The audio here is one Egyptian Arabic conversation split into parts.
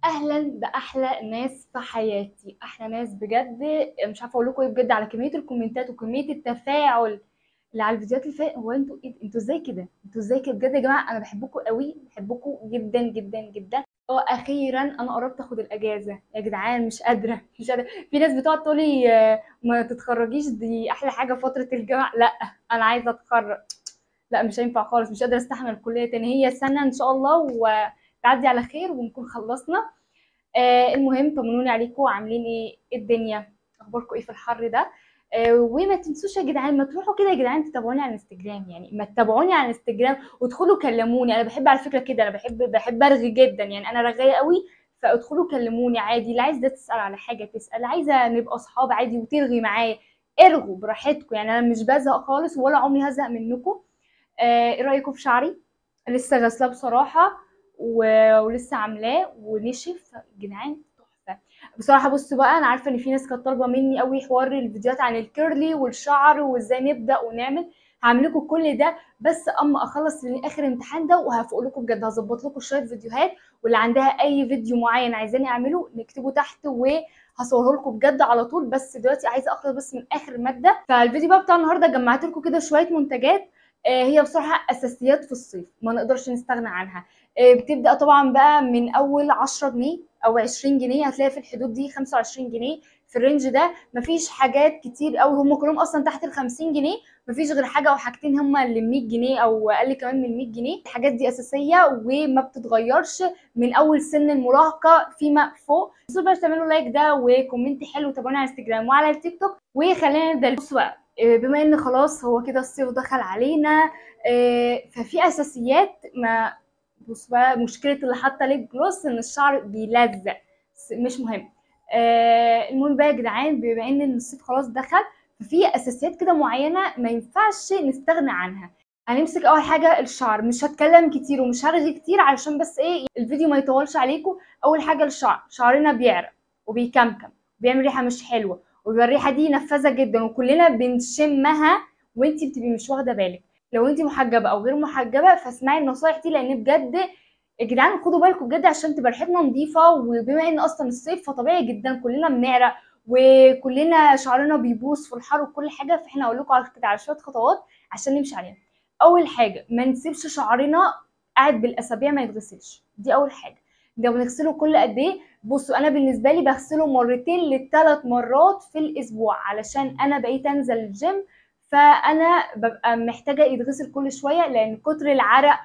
اهلا باحلى ناس في حياتي احلى ناس بجد مش عارفه اقول لكم ايه بجد على كميه الكومنتات وكميه التفاعل اللي على الفيديوهات اللي فاتت هو انتوا ايه انتوا ازاي كده انتوا ازاي كده بجد يا جماعه انا بحبكم قوي بحبكم جدا جدا جدا اه اخيرا انا قربت اخد الاجازه يا جدعان مش قادره مش قادره في ناس بتقعد تقول لي آه، ما تتخرجيش دي احلى حاجه فتره الجامعه لا انا عايزه اتخرج لا مش هينفع خالص مش قادره استحمل الكليه تاني هي سنه ان شاء الله وتعدي على خير ونكون خلصنا آه المهم طمنوني عليكم عاملين ايه إيه الدنيا اخباركم ايه في الحر ده آه وما تنسوش يا جدعان ما تروحوا كده يا جدعان تتابعوني على الانستجرام يعني ما تتابعوني على الانستجرام وادخلوا كلموني انا بحب على فكره كده انا بحب بحب ارغي جدا يعني انا رغايه قوي فادخلوا كلموني عادي اللي عايز ده تسال على حاجه تسال عايزه نبقى اصحاب عادي وترغي معايا ارغوا براحتكم يعني انا مش بزهق خالص ولا عمري هزهق منكم آه، ايه رايكم في شعري لسه غاسلاه بصراحه و- ولسه عاملاه ونشف جدعان تحفه بصراحه بصوا بقى انا عارفه ان في ناس كانت طالبه مني قوي حوار الفيديوهات عن الكيرلي والشعر وازاي نبدا ونعمل هعمل لكم كل ده بس اما اخلص اخر امتحان ده وهفوق لكم بجد هظبط لكم شويه فيديوهات واللي عندها اي فيديو معين عايزاني اعمله نكتبه تحت وهصوره لكم بجد على طول بس دلوقتي عايزه اخلص بس من اخر ماده فالفيديو بقى بتاع النهارده جمعت لكم كده شويه منتجات آه، هي بصراحة أساسيات في الصيف ما نقدرش نستغنى عنها آه، بتبدأ طبعا بقى من أول 10 جنيه أو 20 جنيه هتلاقي في الحدود دي 25 جنيه في الرينج ده مفيش حاجات كتير قوي هم كلهم أصلا تحت ال 50 جنيه مفيش غير حاجة أو حاجتين هم اللي 100 جنيه أو أقل كمان من 100 جنيه الحاجات دي أساسية وما بتتغيرش من أول سن المراهقة فيما فوق بس بقى تعملوا لايك ده وكومنت حلو تابعوني على انستجرام وعلى التيك توك وخلينا نبدأ بصوا بقى آه، بما ان خلاص هو كده الصيف دخل علينا آه، ففي اساسيات ما بص بقى مشكله اللي حاطه ليب جلوس ان الشعر بيلزق س- مش مهم آه، المهم بقى يا جدعان بما ان الصيف خلاص دخل ففي اساسيات كده معينه ما ينفعش نستغنى عنها هنمسك اول حاجه الشعر مش هتكلم كتير ومش هرغي كتير علشان بس ايه الفيديو ما يطولش عليكم اول حاجه الشعر شعرنا بيعرق وبيكمكم بيعمل ريحه مش حلوه وبيبقى الريحه دي نفاذه جدا وكلنا بنشمها وانتي بتبقي مش واخده بالك لو انتي محجبه او غير محجبه فاسمعي النصايح دي لان بجد يا جدعان خدوا بالكم بجد عشان تبقى ريحتنا نظيفه وبما ان اصلا الصيف فطبيعي جدا كلنا بنعرق وكلنا شعرنا بيبوظ في الحر وكل حاجه فاحنا اقول لكم على كده على شويه خطوات عشان نمشي عليها اول حاجه ما نسيبش شعرنا قاعد بالاسابيع ما يتغسلش دي اول حاجه ده بنغسله كل قد ايه بصوا انا بالنسبه لي بغسله مرتين لثلاث مرات في الاسبوع علشان انا بقيت انزل الجيم فانا ببقى محتاجه يتغسل كل شويه لان كتر العرق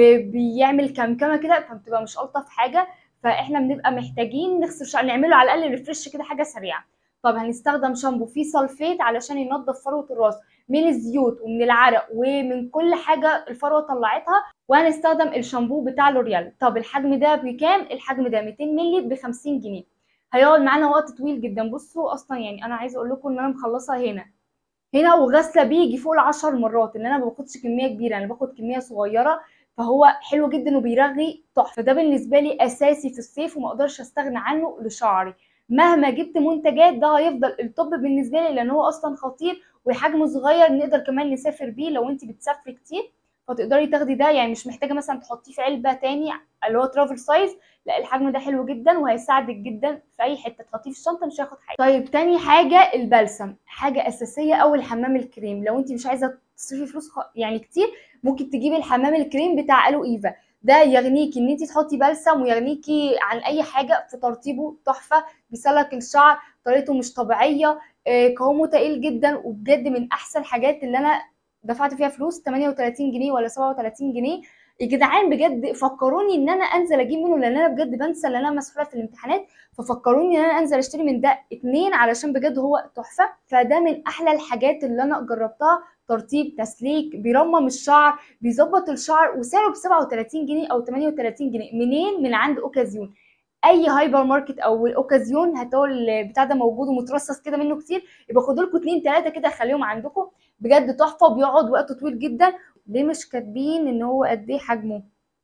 وبيعمل كمكمه كده فبتبقى مش الطف حاجه فاحنا بنبقى محتاجين نغسل شعر نعمله على الاقل ريفرش كده حاجه سريعه طب هنستخدم شامبو فيه سلفيت علشان ينظف فروه الراس من الزيوت ومن العرق ومن كل حاجه الفروه طلعتها وهنستخدم الشامبو بتاع لوريال طب الحجم ده بكام الحجم ده 200 مللي ب 50 جنيه هيقعد معانا وقت طويل جدا بصوا اصلا يعني انا عايزه اقول لكم ان انا مخلصه هنا هنا وغاسله بيجي فوق العشر مرات ان انا ما باخدش كميه كبيره انا باخد كميه صغيره فهو حلو جدا وبيرغي تحفه ده بالنسبه لي اساسي في الصيف وما اقدرش استغنى عنه لشعري مهما جبت منتجات ده هيفضل الطب بالنسبه لي لان هو اصلا خطير وحجمه صغير نقدر كمان نسافر بيه لو انت بتسافري كتير فتقدري تاخدي ده يعني مش محتاجه مثلا تحطيه في علبه تاني اللي هو ترافل سايز لا الحجم ده حلو جدا وهيساعدك جدا في اي حته تحطيه في الشنطه مش هياخد حاجه طيب تاني حاجه البلسم حاجه اساسيه او الحمام الكريم لو انت مش عايزه تصرفي فلوس خ- يعني كتير ممكن تجيبي الحمام الكريم بتاع الو ايفا ده يغنيكي ان انت تحطي بلسم ويغنيكي عن اي حاجه في ترطيبه تحفه بيسلك الشعر طريقته مش طبيعيه آه، قوامه تقيل جدا وبجد من احسن الحاجات اللي انا دفعت فيها فلوس 38 جنيه ولا 37 جنيه يا جدعان بجد فكروني ان انا انزل اجيب منه لان انا بجد بنسى ان انا مسحوله في الامتحانات ففكروني ان انا انزل اشتري من ده اتنين علشان بجد هو تحفه فده من احلى الحاجات اللي انا جربتها ترطيب تسليك بيرمم الشعر بيظبط الشعر وسعره ب 37 جنيه او 38 جنيه منين من عند اوكازيون اي هايبر ماركت او الاوكازيون هتلاقوا البتاع ده موجود ومترصص كده منه كتير يبقى خدوا لكم اتنين تلاته كده خليهم عندكم بجد تحفه وبيقعد وقت طويل جدا ليه مش كاتبين ان هو قد ايه حجمه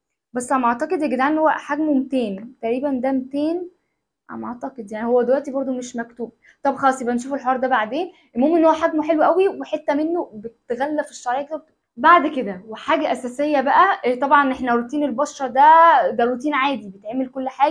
بس على ما اعتقد يا جدعان ان هو حجمه 200 تقريبا ده 200 على ما اعتقد يعني هو دلوقتي برضو مش مكتوب طب خلاص يبقى نشوف الحوار ده بعدين المهم ان هو حجمه حلو قوي وحته منه بتغلف الشعريه كده بعد كده وحاجه اساسيه بقى إيه طبعا احنا روتين البشره ده ده روتين عادي بيتعمل كل حاجه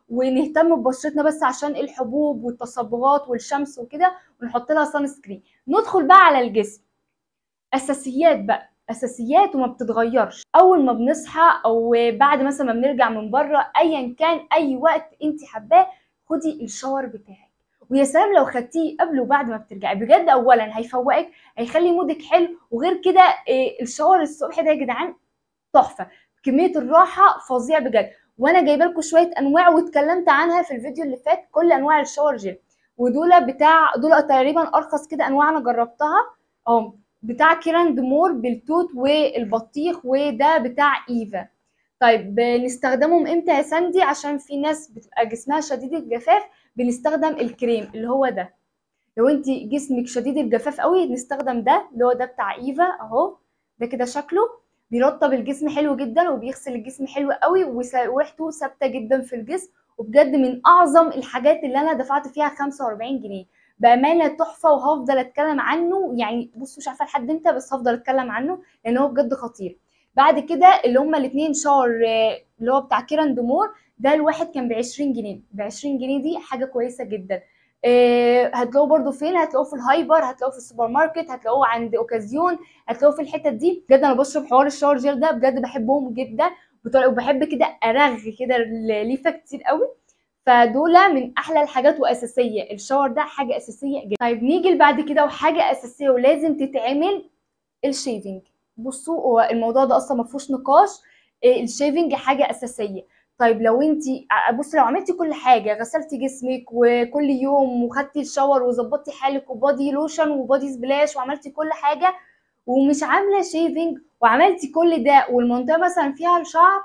ونهتم ببشرتنا بس عشان الحبوب والتصبغات والشمس وكده ونحط لها سان سكرين ندخل بقى على الجسم اساسيات بقى اساسيات وما بتتغيرش اول ما بنصحى او بعد مثلا ما بنرجع من بره ايا كان اي وقت انت حباه خدي الشاور بتاعك ويا سلام لو خدتيه قبل وبعد ما بترجعي بجد اولا هيفوقك هيخلي مودك حلو وغير كده إيه، الشاور الصبح ده يا جدعان تحفه كميه الراحه فظيع بجد وانا جايبه لكم شويه انواع واتكلمت عنها في الفيديو اللي فات كل انواع الشاور جيل ودول بتاع دول تقريبا ارخص كده انواع انا جربتها اهو بتاع كيراند مور بالتوت والبطيخ وده بتاع ايفا طيب بنستخدمهم امتى يا ساندي عشان في ناس بتبقى جسمها شديد الجفاف بنستخدم الكريم اللي هو ده لو انت جسمك شديد الجفاف قوي نستخدم ده اللي هو ده بتاع ايفا اهو ده كده شكله بيرطب الجسم حلو جدا وبيغسل الجسم حلو قوي وريحته ثابته جدا في الجسم وبجد من اعظم الحاجات اللي انا دفعت فيها 45 جنيه بامانه تحفه وهفضل اتكلم عنه يعني بصوا مش عارفه لحد امتى بس هفضل اتكلم عنه لان هو بجد خطير بعد كده اللي هما الاثنين شاور اللي هو بتاع كيران دمور ده الواحد كان ب 20 جنيه ب 20 جنيه دي حاجه كويسه جدا آه، هتلاقوه برده فين هتلاقوه في الهايبر هتلاقوه في السوبر ماركت هتلاقوه عند اوكازيون هتلاقوه في الحتت دي بجد انا بشرب حوار الشاور جيل ده بجد بحبهم جدا وبحب كده ارغ كده ليفه كتير قوي فدول من احلى الحاجات واساسيه الشاور ده حاجه اساسيه جدا طيب نيجي بعد كده وحاجه اساسيه ولازم تتعمل الشيفنج بصوا هو الموضوع ده اصلا ما فيهوش نقاش آه، الشيفنج حاجه اساسيه طيب لو انت بص لو عملتي كل حاجه غسلتي جسمك وكل يوم وخدتي الشاور وظبطتي حالك وبادي لوشن وبادي سبلاش وعملتي كل حاجه ومش عامله شيفنج وعملتي كل ده والمنطقه مثلا فيها الشعر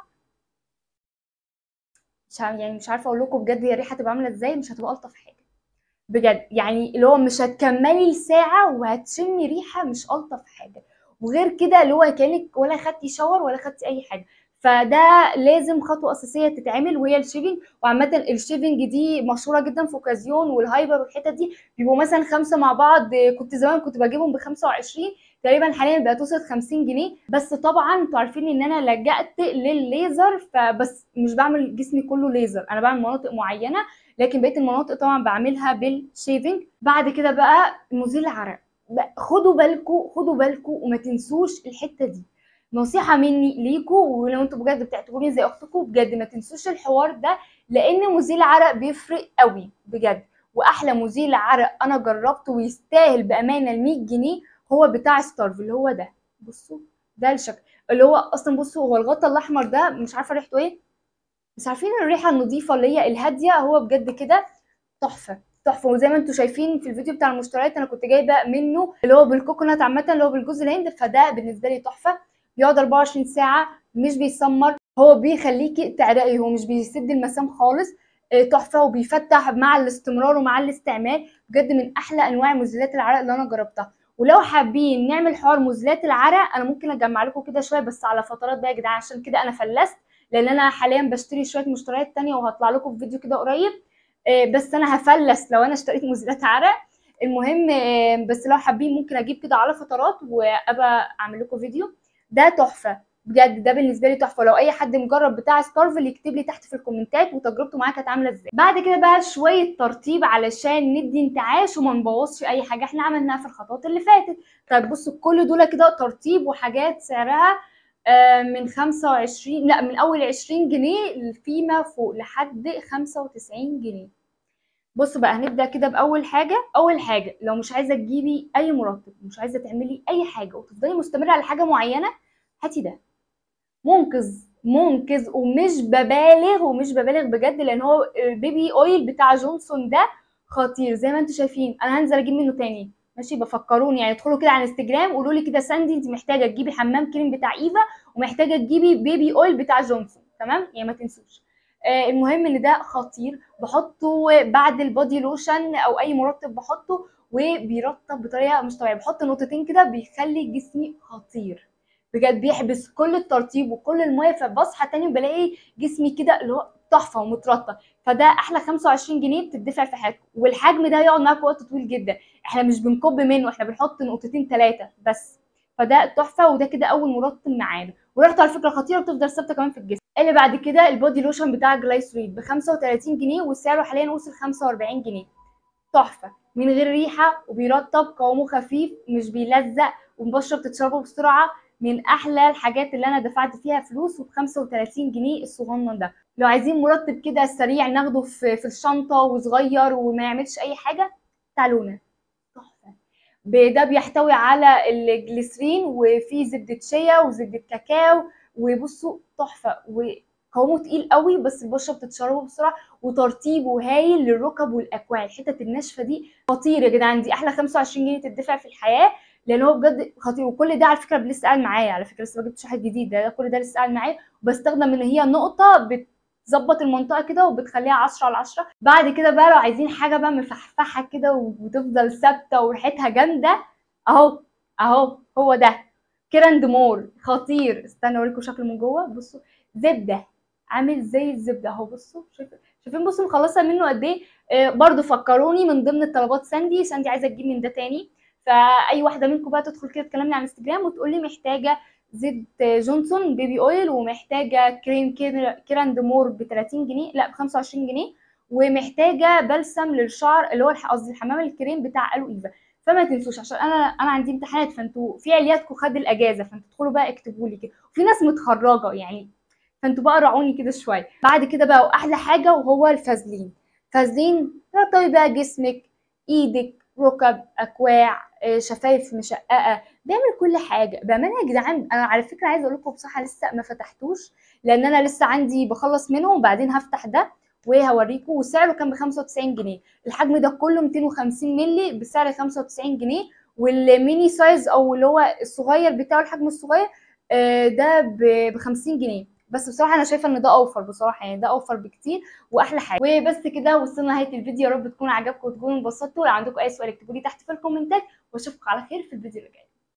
مش يعني مش عارفه اقول لكم بجد هي الريحه هتبقى عامله ازاي مش هتبقى الطف حاجه بجد يعني اللي هو مش هتكملي الساعه وهتشمي ريحه مش الطف حاجه وغير كده اللي هو كانك ولا خدتي شاور ولا خدتي اي حاجه فده لازم خطوه اساسيه تتعمل وهي الشيفنج وعامه الشيفنج دي مشهوره جدا في اوكازيون والهايبر والحتت دي بيبقوا مثلا خمسه مع بعض كنت زمان كنت بجيبهم ب 25 تقريبا حاليا بقت توصل 50 جنيه بس طبعا انتوا عارفين ان انا لجأت للليزر فبس مش بعمل جسمي كله ليزر انا بعمل مناطق معينه لكن بقيه المناطق طبعا بعملها بالشيفنج بعد كده بقى مزيل العرق خدوا بالكم خدوا بالكم وما تنسوش الحته دي نصيحه مني ليكم ولو انتوا بجد بتعتبروني زي اختكم بجد ما تنسوش الحوار ده لان مزيل عرق بيفرق قوي بجد واحلى مزيل عرق انا جربته ويستاهل بامانه ال 100 جنيه هو بتاع ستارف اللي هو ده بصوا ده الشكل اللي هو اصلا بصوا هو الغطا الاحمر ده مش عارفه ريحته ايه بس عارفين الريحه النظيفه اللي هي الهاديه هو بجد كده تحفه تحفه وزي ما انتم شايفين في الفيديو بتاع المشتريات انا كنت جايبه منه اللي هو بالكوكونات عامه اللي هو بالجوز الهند فده بالنسبه لي تحفه بيقعد 24 ساعه مش بيسمر هو بيخليكي تعرقي هو مش بيسد المسام خالص آه، تحفه وبيفتح مع الاستمرار ومع الاستعمال بجد من احلى انواع مزيلات العرق اللي انا جربتها ولو حابين نعمل حوار مزيلات العرق انا ممكن اجمع لكم كده شويه بس على فترات بقى يا جدعان عشان كده انا فلست لان انا حاليا بشتري شويه مشتريات تانية وهطلع لكم في فيديو كده قريب آه، بس انا هفلس لو انا اشتريت مزيلات عرق المهم آه، بس لو حابين ممكن اجيب كده على فترات وابقى اعمل لكم فيديو ده تحفه بجد ده بالنسبه لي تحفه لو اي حد مجرب بتاع ستارفل يكتب لي تحت في الكومنتات وتجربته معاه كانت عامله ازاي بعد كده بقى شويه ترتيب علشان ندي انتعاش وما نبوظش اي حاجه احنا عملناها في الخطوات اللي فاتت طيب بصوا كل دول كده ترتيب وحاجات سعرها آه، من 25 لا من اول 20 جنيه فيما فوق لحد 95 جنيه بصوا بقى هنبدا كده باول حاجه اول حاجه لو مش عايزه تجيبي اي مرطب مش عايزه تعملي اي حاجه وتفضلي مستمره على حاجه معينه هاتي ده منقذ منقذ ومش ببالغ ومش ببالغ بجد لان هو البيبي اويل بتاع جونسون ده خطير زي ما انتم شايفين انا هنزل اجيب منه تاني ماشي بفكروني يعني ادخلوا كده على انستجرام قولوا لي كده ساندي انت محتاجه تجيبي حمام كريم بتاع ايفا ومحتاجه تجيبي بيبي اويل بتاع جونسون تمام يعني ما تنسوش آه المهم ان ده خطير بحطه بعد البودي لوشن او اي مرطب بحطه وبيرطب بطريقه مش طبيعيه بحط نقطتين كده بيخلي جسمي خطير بجد بيحبس كل الترطيب وكل الميه فبصحى تاني بلاقي جسمي كده اللي هو تحفه ومترطب فده احلى 25 جنيه بتدفع في حياتكم والحجم ده هيقعد معاك وقت طويل جدا احنا مش بنكب منه احنا بنحط نقطتين ثلاثه بس فده تحفه وده كده اول مرطب معانا وريحته على فكره خطيره وبتفضل ثابته كمان في الجسم اللي بعد كده البودي لوشن بتاع جلايسريد ب 35 جنيه وسعره حاليا وصل 45 جنيه تحفه من غير ريحه وبيرطب قوامه خفيف مش بيلزق والبشره بتتشربه بسرعه من احلى الحاجات اللي انا دفعت فيها فلوس وب 35 جنيه الصغنن ده لو عايزين مرطب كده سريع ناخده في في الشنطه وصغير وما يعملش اي حاجه تعالونا تحفه ب- ده بيحتوي على الجليسرين وفيه زبده شيا وزبده كاكاو وبصوا تحفه وقوامه تقيل قوي بس البشره بتتشربه بسرعه وترطيبه هايل للركب والاكواع الحتت الناشفه دي خطير يا جدعان دي احلى 25 جنيه تدفع في الحياه لان هو بجد خطير وكل ده على فكره لسه قاعد معايا على فكره لسه ما جبتش واحد جديد ده كل ده لسه قاعد معايا وبستخدم ان هي نقطه بتظبط المنطقه كده وبتخليها 10 على 10 بعد كده بقى لو عايزين حاجه بقى مفحفحه كده وتفضل ثابته وريحتها جامده اهو اهو هو ده كيراند مور خطير استنى اوريكم شكله من جوه بصوا زبده عامل زي الزبده اهو بصوا شايفين شايفين بصوا مخلصه منه قد ايه آه برضو فكروني من ضمن الطلبات ساندي ساندي عايزه تجيب من ده تاني فاي واحده منكم بقى تدخل كده تكلمني على الانستجرام وتقول لي محتاجه زيت جونسون بيبي اويل ومحتاجه كريم كير- كيراند مور ب 30 جنيه لا ب 25 جنيه ومحتاجه بلسم للشعر اللي هو الح- قصدي الحمام الكريم بتاع الو ايفا فما تنسوش عشان انا انا عندي امتحانات فانتوا في عيالاتكم خد الاجازه فانتوا تدخلوا بقى اكتبوا لي كده وفي ناس متخرجه يعني فانتوا بقى راعوني كده شويه بعد كده بقى احلى حاجه وهو الفازلين فازلين رطبي بقى جسمك ايدك ركب اكواع آه، شفايف مشققه بيعمل كل حاجه بامانه يا جدعان انا على فكره عايزه اقول لكم بصراحه لسه ما فتحتوش لان انا لسه عندي بخلص منهم وبعدين هفتح ده وهوريكم وسعره كان ب 95 جنيه الحجم ده كله 250 مللي بسعر 95 جنيه والميني سايز او اللي هو الصغير بتاعه الحجم الصغير آه، ده ب 50 جنيه بس بصراحه انا شايفه ان ده اوفر بصراحه يعني ده اوفر بكتير واحلى حاجه وبس كده وصلنا نهايه الفيديو يا رب تكون عجبكم وتكونوا انبسطتوا لو عندكم اي سؤال اكتبوا لي تحت في الكومنتات واشوفكم على خير في الفيديو اللي جاي